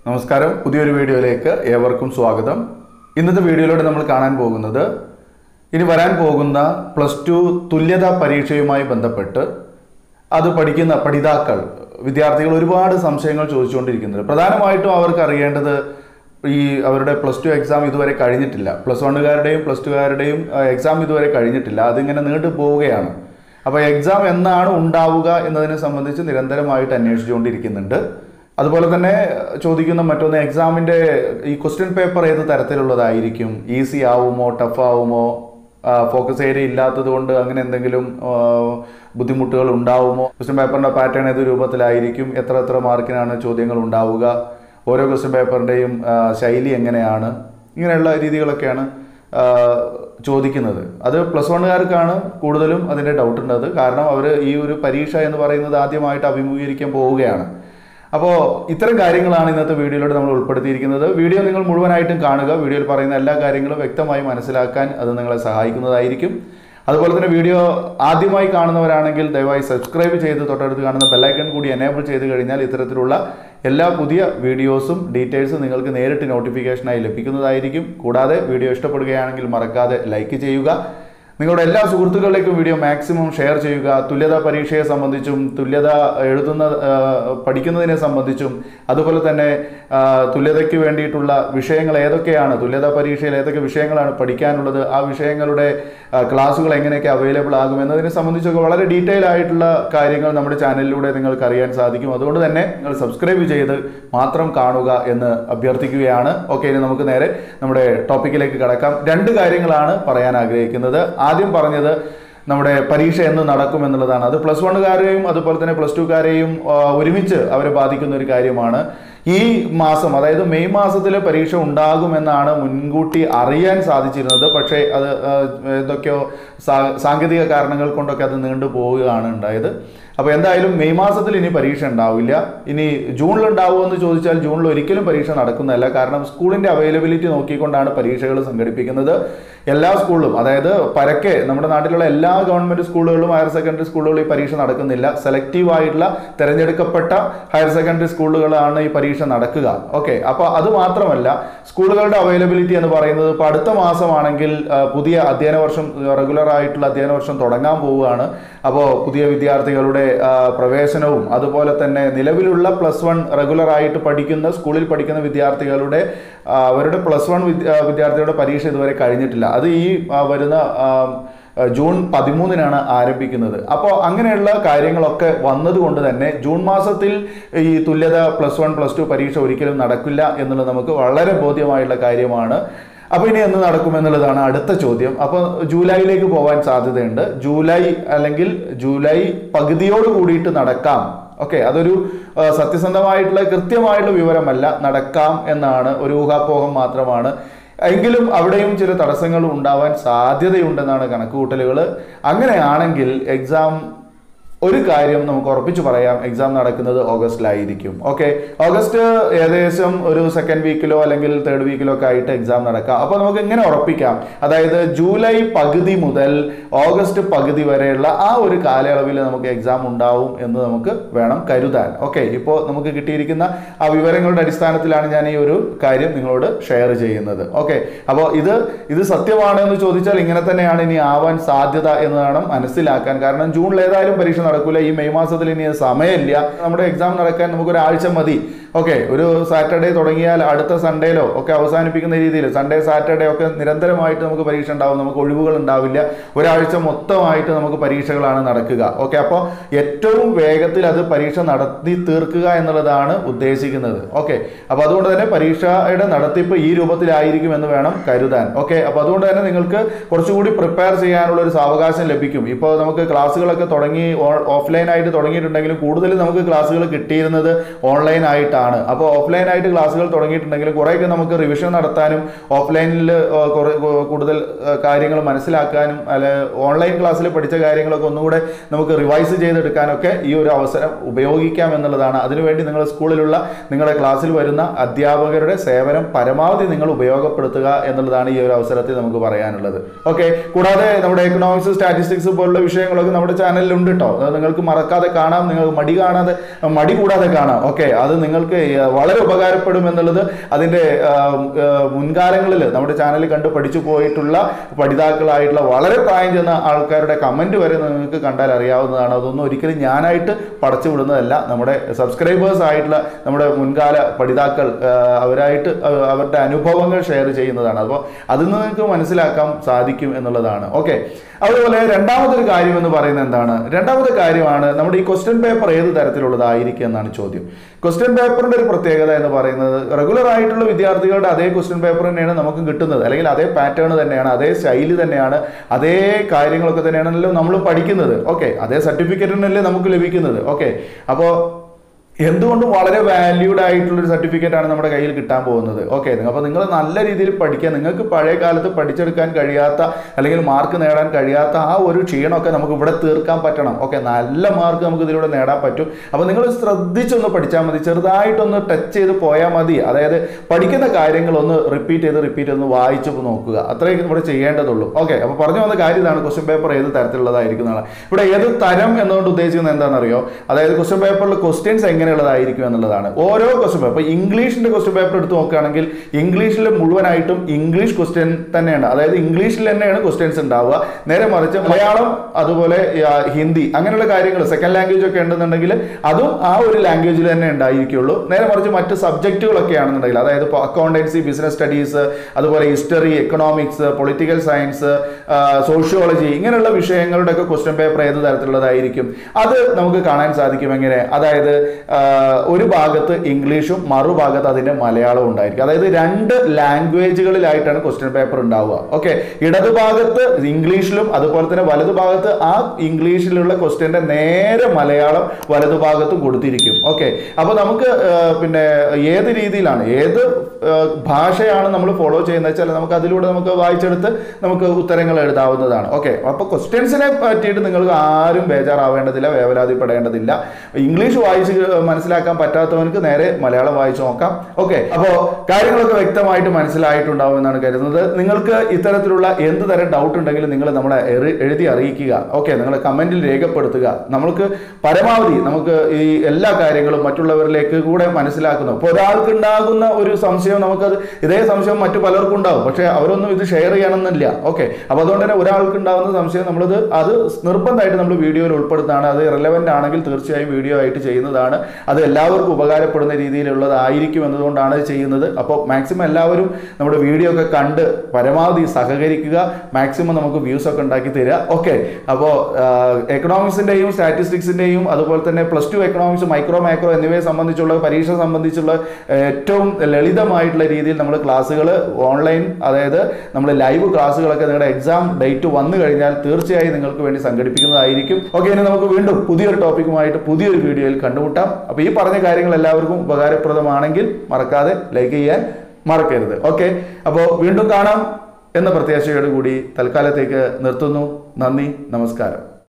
നമസ്കാരം പുതിയൊരു വീഡിയോയിലേക്ക് ഏവർക്കും സ്വാഗതം ഇന്നത്തെ വീഡിയോയിലൂടെ നമ്മൾ കാണാൻ പോകുന്നത് ഇനി വരാൻ പോകുന്ന പ്ലസ് ടു തുല്യതാ പരീക്ഷയുമായി ബന്ധപ്പെട്ട് അത് പഠിക്കുന്ന പഠിതാക്കൾ വിദ്യാർത്ഥികൾ ഒരുപാട് സംശയങ്ങൾ ചോദിച്ചുകൊണ്ടിരിക്കുന്നുണ്ട് പ്രധാനമായിട്ടും അവർക്ക് അറിയേണ്ടത് ഈ അവരുടെ പ്ലസ് ടു എക്സാം ഇതുവരെ കഴിഞ്ഞിട്ടില്ല പ്ലസ് വണ്ണുകാരുടെയും പ്ലസ് ടുകാരുടെയും എക്സാം ഇതുവരെ കഴിഞ്ഞിട്ടില്ല അതിങ്ങനെ നീണ്ടു പോവുകയാണ് അപ്പോൾ എക്സാം എന്നാണ് ഉണ്ടാവുക എന്നതിനെ സംബന്ധിച്ച് നിരന്തരമായിട്ട് അന്വേഷിച്ചുകൊണ്ടിരിക്കുന്നുണ്ട് അതുപോലെ തന്നെ ചോദിക്കുന്ന മറ്റൊന്ന് എക്സാമിൻ്റെ ഈ ക്വസ്റ്റ്യൻ പേപ്പർ ഏത് തരത്തിലുള്ളതായിരിക്കും ഈസി ആവുമോ ടഫ് ആവുമോ ഫോക്കസ് ഏരിയ ഇല്ലാത്തത് കൊണ്ട് അങ്ങനെ എന്തെങ്കിലും ആ, ബുദ്ധിമുട്ടുകൾ ഉണ്ടാവുമോ ക്വസ്റ്റ്യൻ പേപ്പറിൻ്റെ പാറ്റേൺ ഏത് രൂപത്തിലായിരിക്കും എത്ര എത്ര മാർക്കിനാണ് ചോദ്യങ്ങൾ ഉണ്ടാവുക ഓരോ ക്വസ്റ്റ്യൻ പേപ്പറിൻ്റെയും ശൈലി എങ്ങനെയാണ് ഇങ്ങനെയുള്ള രീതികളൊക്കെയാണ് ആ, ചോദിക്കുന്നത് അത് പ്ലസ് വണ്ണുകാർക്കാണ് കൂടുതലും അതിൻ്റെ ഡൗട്ട് ഉള്ളത് കാരണം അവർ ഈ ഒരു പരീക്ഷ എന്ന് പറയുന്നത് ആദ്യമായിട്ട് അഭിമുഖീകരിക്കാൻ പോവുകയാണ് അപ്പോൾ ഇത്തരം കാര്യങ്ങളാണ് ഇന്നത്തെ വീഡിയോയിലൂടെ നമ്മൾ ഉൾപ്പെടുത്തിയിരിക്കുന്നത് വീഡിയോ നിങ്ങൾ മുഴുവനായിട്ടും കാണുക വീഡിയോയിൽ പറയുന്ന എല്ലാ കാര്യങ്ങളും വ്യക്തമായി മനസ്സിലാക്കാൻ അത് നിങ്ങളെ സഹായിക്കുന്നതായിരിക്കും അതുപോലെ തന്നെ വീഡിയോ ആദ്യമായി കാണുന്നവരാണെങ്കിൽ ദയവായി സബ്സ്ക്രൈബ് ചെയ്ത് തൊട്ടടുത്ത് കാണുന്ന ബെല്ലൈക്കൺ കൂടി എനേബിൾ ചെയ്ത് കഴിഞ്ഞാൽ ഇത്തരത്തിലുള്ള എല്ലാ പുതിയ വീഡിയോസും ഡീറ്റെയിൽസും നിങ്ങൾക്ക് നേരിട്ട് നോട്ടിഫിക്കേഷനായി ലഭിക്കുന്നതായിരിക്കും കൂടാതെ വീഡിയോ ഇഷ്ടപ്പെടുകയാണെങ്കിൽ മറക്കാതെ ലൈക്ക് ചെയ്യുക നിങ്ങളുടെ എല്ലാ സുഹൃത്തുക്കളിലേക്കും വീഡിയോ മാക്സിമം ഷെയർ ചെയ്യുക തുല്യത പരീക്ഷയെ സംബന്ധിച്ചും തുല്യത എഴുതുന്ന ആ, പഠിക്കുന്നതിനെ സംബന്ധിച്ചും അതുപോലെ തന്നെ ആ, തുല്യതയ്ക്ക് വേണ്ടിയിട്ടുള്ള വിഷയങ്ങൾ ഏതൊക്കെയാണ് തുല്യത പരീക്ഷയിൽ ഏതൊക്കെ വിഷയങ്ങളാണ് പഠിക്കാനുള്ളത് ആ വിഷയങ്ങളുടെ ആ, ക്ലാസ്സുകൾ എങ്ങനെയൊക്കെ അവൈലബിൾ ആകും എന്നതിനെ സംബന്ധിച്ചൊക്കെ വളരെ ഡീറ്റെയിൽ ആയിട്ടുള്ള കാര്യങ്ങൾ നമ്മുടെ ചാനലിലൂടെ നിങ്ങൾക്ക് അറിയാൻ സാധിക്കും അതുകൊണ്ട് തന്നെ നിങ്ങൾ സബ്സ്ക്രൈബ് ചെയ്ത് മാത്രം കാണുക എന്ന് അഭ്യർത്ഥിക്കുകയാണ് ഓക്കെ ഇനി നമുക്ക് നേരെ നമ്മുടെ ടോപ്പിക്കിലേക്ക് കടക്കാം രണ്ട് കാര്യങ്ങളാണ് പറയാൻ ആഗ്രഹിക്കുന്നത് ആദ്യം പറഞ്ഞത് നമ്മുടെ പരീക്ഷ എന്ന് നടക്കും എന്നുള്ളതാണ് അത് പ്ലസ് വണ്ണുകാരെയും അതുപോലെ തന്നെ പ്ലസ് ടുക്കാരെയും ഒരുമിച്ച് അവരെ ബാധിക്കുന്ന ഒരു കാര്യമാണ് ഈ മാസം അതായത് മെയ് മാസത്തിൽ പരീക്ഷ ഉണ്ടാകുമെന്നാണ് മുൻകൂട്ടി അറിയാൻ സാധിച്ചിരുന്നത് പക്ഷേ അത് ആ, എന്തൊക്കെയോ സാ- സാങ്കേതിക കാരണങ്ങൾ കൊണ്ടൊക്കെ അത് നീണ്ടു പോവുകയാണ് ഉണ്ടായത് അപ്പോൾ എന്തായാലും മെയ് മാസത്തിൽ ഇനി പരീക്ഷ ഉണ്ടാവില്ല ഇനി ജൂണിൽ ഉണ്ടാവുമോ എന്ന് ചോദിച്ചാൽ ജൂണിൽ ഒരിക്കലും പരീക്ഷ നടക്കുന്നതല്ല കാരണം സ്കൂളിന്റെ അവൈലബിലിറ്റി നോക്കിക്കൊണ്ടാണ് പരീക്ഷകൾ സംഘടിപ്പിക്കുന്നത് എല്ലാ സ്കൂളിലും അതായത് പരക്കെ നമ്മുടെ നാട്ടിലുള്ള എല്ലാ ഗവൺമെന്റ് സ്കൂളുകളിലും ഹയർ സെക്കൻഡറി സ്കൂളുകളും ഈ പരീക്ഷ നടക്കുന്നില്ല സെലക്റ്റീവ് ആയിട്ടുള്ള തെരഞ്ഞെടുക്കപ്പെട്ട ഹയർ സെക്കൻഡറി സ്കൂളുകളാണ് ഈ പരീക്ഷ നടക്കുക ഓക്കെ അപ്പോൾ അത് മാത്രമല്ല സ്കൂളുകളുടെ അവൈലബിലിറ്റി എന്ന് പറയുന്നത് ഇപ്പോൾ അടുത്ത മാസമാണെങ്കിൽ ആ, പുതിയ അധ്യയന വർഷം റെഗുലർ ആയിട്ടുള്ള അധ്യയന വർഷം തുടങ്ങാൻ പോവുകയാണ് അപ്പോൾ പുതിയ വിദ്യാർത്ഥികളുടെ ആ, പ്രവേശനവും അതുപോലെ തന്നെ നിലവിലുള്ള പ്ലസ് വൺ റെഗുലർ ആയിട്ട് പഠിക്കുന്ന സ്കൂളിൽ പഠിക്കുന്ന വിദ്യാർത്ഥികളുടെ ആ, അവരുടെ പ്ലസ് വൺ വിദ്യാർത്ഥികളുടെ പരീക്ഷ ഇതുവരെ കഴിഞ്ഞിട്ടില്ല അത് ഈ ആ, വരുന്ന ആ, ജൂൺ പതിമൂന്നിനാണ് ആരംഭിക്കുന്നത് അപ്പോൾ അങ്ങനെയുള്ള കാര്യങ്ങളൊക്കെ വന്നതുകൊണ്ട് തന്നെ ജൂൺ മാസത്തിൽ ഈ തുല്യത പ്ലസ് വൺ പ്ലസ് ടു പരീക്ഷ ഒരിക്കലും നടക്കില്ല എന്നുള്ളത് നമുക്ക് വളരെ ബോധ്യമായുള്ള കാര്യമാണ് അപ്പോൾ ഇനി എന്ന് നടക്കുമെന്നുള്ളതാണ് അടുത്ത ചോദ്യം അപ്പോൾ ജൂലൈയിലേക്ക് പോകാൻ സാധ്യതയുണ്ട് ജൂലൈ അല്ലെങ്കിൽ ജൂലൈ പകുതിയോട് കൂടിയിട്ട് നടക്കാം ഓക്കെ അതൊരു ആ, സത്യസന്ധമായിട്ടുള്ള കൃത്യമായിട്ടുള്ള വിവരമല്ല നടക്കാം എന്നാണ് ഒരു ഊഹാപോഹം മാത്രമാണ് എങ്കിലും അവിടെയും ചില തടസ്സങ്ങൾ ഉണ്ടാവാൻ സാധ്യതയുണ്ടെന്നാണ് കണക്കുകൂട്ടലുകൾ അങ്ങനെയാണെങ്കിൽ എക്സാം ഒരു കാര്യം നമുക്ക് ഉറപ്പിച്ചു പറയാം എക്സാം നടക്കുന്നത് ഓഗസ്റ്റിലായിരിക്കും ഓക്കെ ഓഗസ്റ്റ് ഏകദേശം ഒരു സെക്കൻഡ് വീക്കിലോ അല്ലെങ്കിൽ തേർഡ് വീക്കിലോ ഒക്കെ ആയിട്ട് എക്സാം നടക്കാം അപ്പോൾ നമുക്ക് ഇങ്ങനെ ഉറപ്പിക്കാം അതായത് ജൂലൈ പകുതി മുതൽ ഓഗസ്റ്റ് പകുതി വരെയുള്ള ആ ഒരു കാലയളവിൽ നമുക്ക് എക്സാം ഉണ്ടാവും എന്ന് നമുക്ക് വേണം കരുതാൻ ഓക്കെ ഇപ്പോൾ നമുക്ക് കിട്ടിയിരിക്കുന്ന ആ വിവരങ്ങളുടെ അടിസ്ഥാനത്തിലാണ് ഞാൻ ഈ ഒരു കാര്യം നിങ്ങളോട് ഷെയർ ചെയ്യുന്നത് ഓക്കെ അപ്പോൾ ഇത് ഇത് സത്യമാണ് എന്ന് ചോദിച്ചാൽ ഇങ്ങനെ തന്നെയാണ് ഇനി ആവാൻ സാധ്യത എന്ന് വേണം മനസ്സിലാക്കാൻ കാരണം ജൂണിൽ ഏതായാലും പരീക്ഷ നടക്കൂല ഈ മെയ് മാസത്തിൽ ഇനി സമയമില്ല നമ്മുടെ എക്സാം നടക്കാൻ നമുക്ക് ഒരാഴ്ച മതി ഓക്കെ ഒരു സാറ്റർഡേ തുടങ്ങിയാൽ അടുത്ത സൺഡേയിലോ ഒക്കെ അവസാനിപ്പിക്കുന്ന രീതിയിൽ സൺഡേ സാറ്റർഡേ ഒക്കെ നിരന്തരമായിട്ട് നമുക്ക് പരീക്ഷ ഉണ്ടാവും നമുക്ക് ഒഴിവുകൾ ഉണ്ടാവില്ല ഒരാഴ്ച മൊത്തമായിട്ട് നമുക്ക് പരീക്ഷകളാണ് നടക്കുക ഓക്കെ അപ്പോൾ ഏറ്റവും വേഗത്തിൽ അത് പരീക്ഷ നടത്തി തീർക്കുക എന്നുള്ളതാണ് ഉദ്ദേശിക്കുന്നത് ഓക്കെ അപ്പോൾ അതുകൊണ്ട് തന്നെ പരീക്ഷയുടെ നടത്തിപ്പ് ഈ രൂപത്തിലായിരിക്കും എന്ന് വേണം കരുതാൻ ഓക്കെ അപ്പോൾ അതുകൊണ്ട് തന്നെ നിങ്ങൾക്ക് കുറച്ചുകൂടി പ്രിപ്പയർ ചെയ്യാനുള്ള ഒരു സാവകാശം ലഭിക്കും ഇപ്പോൾ നമുക്ക് ക്ലാസ്സുകളൊക്കെ തുടങ്ങി ഓഫ്ലൈൻ ആയിട്ട് തുടങ്ങിയിട്ടുണ്ടെങ്കിലും കൂടുതലും നമുക്ക് ക്ലാസ്സുകൾ കിട്ടിയിരുന്നത് ഓൺലൈൻ ആയിട്ടാണ് അപ്പോൾ ഓഫ്ലൈൻ ആയിട്ട് ക്ലാസ്സുകൾ തുടങ്ങിയിട്ടുണ്ടെങ്കിലും കുറേയൊക്കെ നമുക്ക് റിവിഷൻ നടത്താനും ഓഫ്ലൈനിൽ കുറേ കൂടുതൽ ആ, കാര്യങ്ങൾ മനസ്സിലാക്കാനും അല്ലെ ഓൺലൈൻ ക്ലാസ്സിൽ പഠിച്ച കാര്യങ്ങളൊക്കെ ഒന്നുകൂടെ നമുക്ക് റിവൈസ് ചെയ്തെടുക്കാനൊക്കെ ഈ ഒരു അവസരം ഉപയോഗിക്കാം എന്നുള്ളതാണ് അതിനുവേണ്ടി നിങ്ങൾ സ്കൂളിലുള്ള നിങ്ങളുടെ ക്ലാസ്സിൽ വരുന്ന അധ്യാപകരുടെ സേവനം പരമാവധി നിങ്ങൾ ഉപയോഗപ്പെടുത്തുക എന്നുള്ളതാണ് ഈ ഒരു അവസരത്തിൽ നമുക്ക് പറയാനുള്ളത് ഓക്കെ കൂടാതെ നമ്മുടെ എക്കണോമിക്സ് സ്റ്റാറ്റിസ്റ്റിക്സ് പോലുള്ള വിഷയങ്ങളൊക്കെ നമ്മുടെ ചാനലിൽ ഉണ്ട് കേട്ടോ അത് നിങ്ങൾക്ക് മറക്കാതെ കാണാം നിങ്ങൾക്ക് മടി കാണാതെ മടി കൂടാതെ കാണാം ഓക്കെ അത് നിങ്ങൾക്ക് നിങ്ങൾക്ക് ഈ, വളരെ ഉപകാരപ്പെടും എന്നുള്ളത് അതിൻ്റെ മുൻകാലങ്ങളിൽ നമ്മുടെ ചാനൽ കണ്ട് പഠിച്ചു പോയിട്ടുള്ള പഠിതാക്കളായിട്ടുള്ള വളരെ പ്രായം ചെന്ന ആൾക്കാരുടെ കമൻറ്റ് വരെ നിങ്ങൾക്ക് കണ്ടാൽ അറിയാവുന്നതാണ് അതൊന്നും ഒരിക്കലും ഞാനായിട്ട് പടച്ചു വിടുന്നതല്ല നമ്മുടെ സബ്സ്ക്രൈബേഴ്സ് ആയിട്ടുള്ള നമ്മുടെ മുൻകാല പഠിതാക്കൾ ആ, അവരായിട്ട് അവ- അവരുടെ അനുഭവങ്ങൾ ഷെയർ ചെയ്യുന്നതാണ് അപ്പോൾ അതിൽ നിന്ന് നിങ്ങൾക്ക് മനസ്സിലാക്കാൻ സാധിക്കും എന്നുള്ളതാണ് ഓക്കെ അതുപോലെ രണ്ടാമതൊരു കാര്യം എന്ന് പറയുന്നത് എന്താണ് രണ്ടാമത്തെ കാര്യമാണ് നമ്മുടെ ഈ ക്വസ്റ്റ്യൻ പേപ്പർ ഏത് തരത്തിലുള്ളതായിരിക്കും എന്നാണ് ചോദ്യം ക്വസ്റ്റ്യൻ പേപ്പറിന്റെ ഒരു പ്രത്യേകത എന്ന് പറയുന്നത് റെഗുലർ ആയിട്ടുള്ള വിദ്യാർത്ഥികളുടെ അതേ ക്വസ്റ്റ്യൻ പേപ്പർ തന്നെയാണ് നമുക്ക് കിട്ടുന്നത് അല്ലെങ്കിൽ അതേ പാറ്റേൺ തന്നെയാണ് അതേ ശൈലി തന്നെയാണ് അതേ കാര്യങ്ങളൊക്കെ തന്നെയാണല്ലോ നമ്മൾ പഠിക്കുന്നത് ഓക്കെ അതേ സർട്ടിഫിക്കറ്റിനല്ലേ നമുക്ക് ലഭിക്കുന്നത് ഓക്കെ അപ്പോൾ എന്തുകൊണ്ടും വളരെ വാല്യൂഡ് ആയിട്ടുള്ള ഒരു സർട്ടിഫിക്കറ്റ് ആണ് നമ്മുടെ കയ്യിൽ കിട്ടാൻ പോകുന്നത് ഓക്കെ അപ്പോൾ നിങ്ങൾ നല്ല രീതിയിൽ പഠിക്കുക നിങ്ങൾക്ക് പഴയ കാലത്ത് പഠിച്ചെടുക്കാൻ കഴിയാത്ത അല്ലെങ്കിൽ മാർക്ക് നേടാൻ കഴിയാത്ത ആ ഒരു ക്ഷീണമൊക്കെ നമുക്ക് ഇവിടെ തീർക്കാൻ പറ്റണം ഓക്കെ നല്ല മാർക്ക് നമുക്ക് ഇതിലൂടെ നേടാൻ പറ്റും അപ്പോൾ നിങ്ങൾ ശ്രദ്ധിച്ചൊന്ന് പഠിച്ചാൽ മതി ചെറുതായിട്ടൊന്ന് ടച്ച് ചെയ്ത് പോയാൽ മതി അതായത് പഠിക്കുന്ന കാര്യങ്ങൾ ഒന്ന് റിപ്പീറ്റ് ചെയ്ത് റിപ്പീറ്റ് ചെയ്ത് ഒന്ന് വായിച്ച് നോക്കുക അത്രയും ഇവിടെ ചെയ്യേണ്ടതുള്ളൂ ഓക്കെ അപ്പോൾ പറഞ്ഞു വന്ന കാര്യം ഇതാണ് ക്വസ്റ്റ്യൻ പേപ്പർ ഏത് തരത്തിലുള്ളതായിരിക്കും എന്നാണ് ഇവിടെ ഏത് തരം എന്നുകൊണ്ട് ഉദ്ദേശിക്കുന്നത് എന്താണെന്നറിയോ അതായത് ക്വസ്റ്റ്യൻ പേപ്പറിൽ ക്വസ്റ്റ്യൻസ് എങ്ങനെയുള്ളതായിരിക്കും എന്നുള്ളതാണ് ഓരോ ക്വസ്റ്റ്യൻ പേപ്പർ ഇപ്പോൾ ഇംഗ്ലീഷിന്റെ ക്വസ്റ്റ്യൻ പേപ്പർ എടുത്ത് നോക്കുകയാണെങ്കിൽ ഇംഗ്ലീഷിൽ മുഴുവനായിട്ടും ഇംഗ്ലീഷ് ക്വസ്റ്റ്യൻ തന്നെയാണ് അതായത് ഇംഗ്ലീഷിൽ തന്നെയാണ് ക്വസ്റ്റ്യൻസ് ഉണ്ടാവുക നേരെ മറിച്ച് മലയാളം അതുപോലെ ആ, ഹിന്ദി അങ്ങനെയുള്ള കാര്യങ്ങൾ സെക്കൻഡ് ലാംഗ്വേജ് ഒക്കെ ഉണ്ടെന്നുണ്ടെങ്കിൽ അതും ആ ഒരു ലാംഗ്വേജിൽ തന്നെ ഉണ്ടായിരിക്കുള്ളൂ നേരെ മറിച്ച് മറ്റ് സബ്ജക്റ്റുകളൊക്കെ ആണെന്നുണ്ടെങ്കിൽ അതായത് ഇപ്പോൾ അക്കൗണ്ടൻസി ബിസിനസ് സ്റ്റഡീസ് അതുപോലെ history economics political science sociology ഇങ്ങനെയുള്ള വിഷയങ്ങളുടെ ഒക്കെ ക്വസ്റ്റ്യൻ പേപ്പർ ഏത് തരത്തിലുള്ളതായിരിക്കും അത് നമുക്ക് കാണാൻ സാധിക്കും എങ്ങനെ അതായത് ആ, ഒരു ഭാഗത്ത് ഇംഗ്ലീഷും മറുഭാഗത്ത് അതിന്റെ മലയാളവും ഉണ്ടായിരിക്കും അതായത് രണ്ട് ലാംഗ്വേജുകളിലായിട്ടാണ് ക്വസ്റ്റ്യൻ പേപ്പർ ഉണ്ടാവുക ഓക്കെ ഇടതുഭാഗത്ത് ഇംഗ്ലീഷിലും അതുപോലെ തന്നെ വലതുഭാഗത്ത് ആ ഇംഗ്ലീഷിലുള്ള ക്വസ്റ്റ്യന്റെ നേരെ മലയാളം വലതുഭാഗത്തും കൊടുത്തിരിക്കും ഓക്കെ അപ്പോൾ നമുക്ക് ആ, പിന്നെ ഏത് രീതിയിലാണ് ഏത് ആ, ഭാഷയാണ് നമ്മൾ ഫോളോ ചെയ്യുന്നത് വെച്ചാൽ നമുക്ക് അതിലൂടെ നമുക്ക് വായിച്ചെടുത്ത് നമുക്ക് ഉത്തരങ്ങൾ എഴുതാവുന്നതാണ് ഓക്കെ അപ്പോൾ ക്വസ്റ്റ്യൻസിനെ പറ്റിയിട്ട് നിങ്ങൾക്ക് ആരും ബേജാറാവേണ്ടതില്ല വേവലാതിപ്പെടേണ്ടതില്ല ഇംഗ്ലീഷ് വായിച്ച് മനസ്സിലാക്കാൻ പറ്റാത്തവർക്ക് നേരെ മലയാളം വായിച്ച് നോക്കാം ഓക്കെ അപ്പോൾ കാര്യങ്ങളൊക്കെ വ്യക്തമായിട്ട് മനസ്സിലായിട്ടുണ്ടാവും എന്നാണ് കരുതുന്നത് നിങ്ങൾക്ക് ഇത്തരത്തിലുള്ള എന്ത് തരം ഡൗട്ട് ഉണ്ടെങ്കിലും നിങ്ങൾ നമ്മളെ എറി- എഴുതി അറിയിക്കുക ഓക്കെ നിങ്ങൾ കമന്റിൽ രേഖപ്പെടുത്തുക നമ്മൾക്ക് പരമാവധി നമുക്ക് ഈ എല്ലാ കാര്യങ്ങളും മറ്റുള്ളവരിലേക്ക് കൂടെ മനസ്സിലാക്കുന്നു ഇപ്പോൾ ഒരാൾക്ക് ഉണ്ടാകുന്ന ഒരു സംശയം നമുക്കത് ഇതേ സംശയം മറ്റു പലർക്കും ഉണ്ടാവും പക്ഷേ അവരൊന്നും ഇത് ഷെയർ ചെയ്യണമെന്നില്ല ഓക്കെ അപ്പോൾ അതുകൊണ്ട് തന്നെ ഒരാൾക്ക് ഉണ്ടാകുന്ന സംശയം നമ്മളിത് അത് നിർബന്ധമായിട്ട് നമ്മൾ വീഡിയോയിൽ ഉൾപ്പെടുത്താണ് അത് റിലവൻ്റ് ആണെങ്കിൽ തീർച്ചയായും വീഡിയോ ആയിട്ട് ചെയ്യുന്നതാണ് അത് എല്ലാവർക്കും ഉപകാരപ്പെടുന്ന രീതിയിലുള്ളതായിരിക്കും എന്നതുകൊണ്ടാണ് ഇത് ചെയ്യുന്നത് അപ്പോൾ മാക്സിമം എല്ലാവരും നമ്മുടെ വീഡിയോ ഒക്കെ കണ്ട് പരമാവധി സഹകരിക്കുക മാക്സിമം നമുക്ക് വ്യൂസ് ഒക്കെ ഉണ്ടാക്കി തരിക ഓക്കെ അപ്പോൾ എക്കണോമിക്സിൻ്റെയും സ്റ്റാറ്റിസ്റ്റിക്സിൻ്റെയും അതുപോലെ തന്നെ plus two economics micro macro എന്നിവയെ സംബന്ധിച്ചുള്ള പരീക്ഷ സംബന്ധിച്ചുള്ള ഏറ്റവും ലളിതമായിട്ടുള്ള രീതിയിൽ നമ്മൾ ക്ലാസ്സുകൾ ഓൺലൈൻ അതായത് നമ്മൾ ലൈവ് ക്ലാസ്സുകളൊക്കെ നിങ്ങളുടെ എക്സാം ഡേറ്റ് വന്നു കഴിഞ്ഞാൽ തീർച്ചയായും നിങ്ങൾക്ക് വേണ്ടി സംഘടിപ്പിക്കുന്നതായിരിക്കും ഓക്കെ ഇനി നമുക്ക് വീണ്ടും പുതിയൊരു ടോപ്പിക്കുമായിട്ട് പുതിയൊരു വീഡിയോയിൽ കണ്ടുമുട്ടാം അപ്പോൾ ഈ പറഞ്ഞ കാര്യങ്ങൾ എല്ലാവർക്കും ഉപകാരപ്രദമാണെങ്കിൽ മറക്കാതെ ലൈക്ക് ചെയ്യാൻ മറക്കരുത് ഓക്കെ അപ്പോൾ വീണ്ടും കാണാം എന്ന പ്രത്യാശയോട് കൂടി തൽക്കാലത്തേക്ക് നിർത്തുന്നു നന്ദി നമസ്കാരം